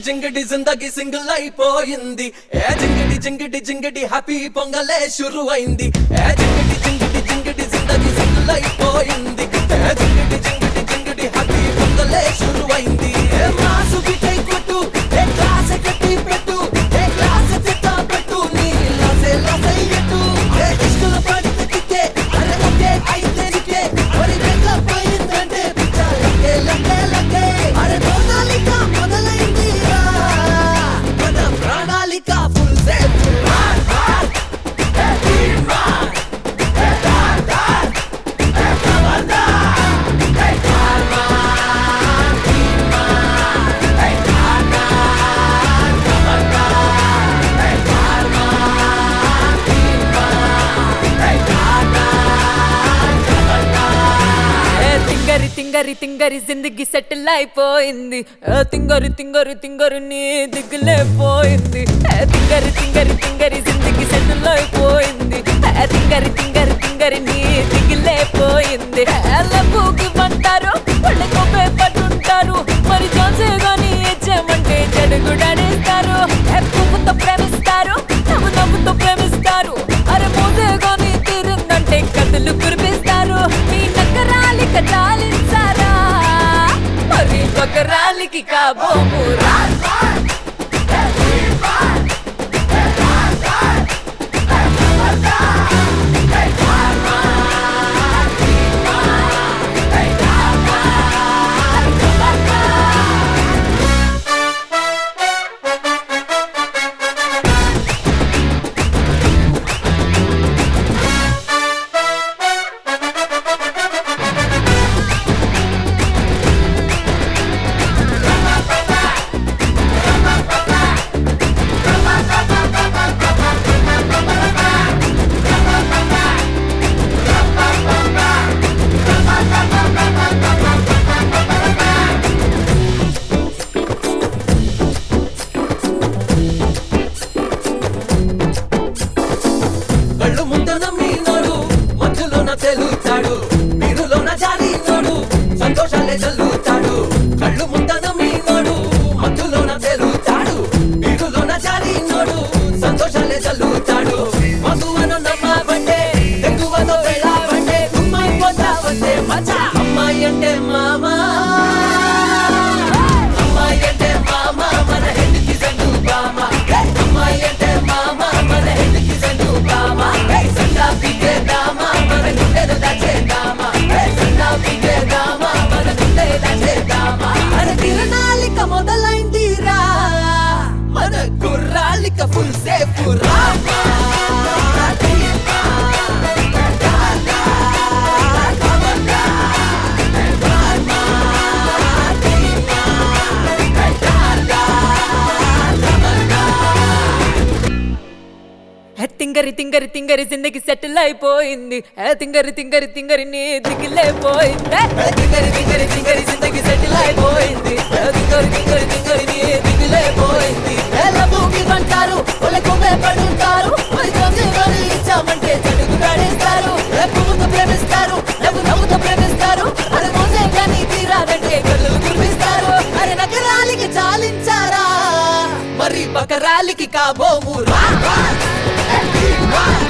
జింగిడి జిందగి single అయిపోయింది ఏ జింగిడి జింగిడి జింగిడి happy పొంగలే షురు అయింది ఏ జింగిడి జింగిడి జింగిడి జిందగి single అయిపోయింది ఏ జింగిడి జింగిడి జింగిడి హ్యాపీ పొంగలే షురు అయింది ఏ మాసు బిటై కొట్టు ఏ క్లాస్ కట్టి పెట్టు ఏ క్లాస్ తిట్ట పెట్టు నీ లాసే లాసే ఎట్టు ఏ ఇష్కుల పడితే కిక్కే అరే ఓకే అయితే నికే మరి బెక్క పోయిందంటే పిచ్చ లక్కే లక్కే లక్కే అరే ప్రణాళిక మొదలైంది మన ప్రణాళిక ఫుల్ సేఫ్ ఏ తింగరి తింగరి తింగరి జిందగీ సెటిల్ అయిపోయింది ఏ తింగరి తింగరి తింగరి నీ దిగులే పోయింది ఏ తింగరి తింగరి తింగరి జిందగీ సెటిల్ అయిపోయింది ఏ తింగరి తింగరి తింగరి నీ దిగులే పోయింది ఎల్లబూకి పంటారు వాళ్ళకు పట్టుంటారు మరి జాన్సే గాని ఇచ్చామంటే చెడుగుడనేస్తారు ఏ పువ్వుతో ప్రేమిస్తారు నవ్వు నవ్వుతో ప్రేమిస్తారు అరే మోసే గాని తీరిందంటే కథలు కురిపిస్తారు నీ నగరాలిక చాలించారా మరి బకరాలికి కాబోమురా కళ్ళు ముందన మీనోడు మధ్యలోన తెలుతాడు మీరులోన జారినోడు సంతోషాలే చల్లుతాడు కళ్ళు ముందన మీనోడు మధ్యలోన తెలుతాడు మీరులోన జారినోడు సంతోషాలే చల్లుతాడు మధువన నమ్మవంటే ఎక్కువతో వెళ్ళావంటే గుమ్మాయి పోతావంటే మచా అమ్మాయి అంటే మామా అమ్మాయి అంటే మామ మన హెడ్కి సండు బామ అమ్మాయి అంటే మామ మన హెడ్కి సండు బామ సండా పిగే దామ మన గుండెలు దాచే దామ సండా పిగే దామ మన గుండెలు దాచే దామ మన తిరణాలిక మొదలైందిరా మన కుర్రాలిక ఫుల్ సేఫ్ రామా ఏ తింగరి తింగరి తింగరి జిందగీ సెటిల్ అయిపోయింది ఏ తింగరి తింగరి తింగరి నీ దిగులే పోయింది తింగరి తింగరి తింగరి జిందగీ సెటిల్ అయిపోయింది తింగరి తింగరి తింగరి నీ దిగులే పోయింది ఎలా భూమి అంటారు వాళ్ళకు భయపడుంటారు మరి చూసి మరి ఇచ్చామంటే చెడుగు పడేస్తారు పువ్వుతో ప్రేమిస్తారు నవ్వు నవ్వుతో ప్రేమిస్తారు అరే మోసే కానీ తీరాదంటే కళ్ళు కురిపిస్తారు అరే నగరాలికి చాలించారా మరి బకరాలికి కాబోము రా రా.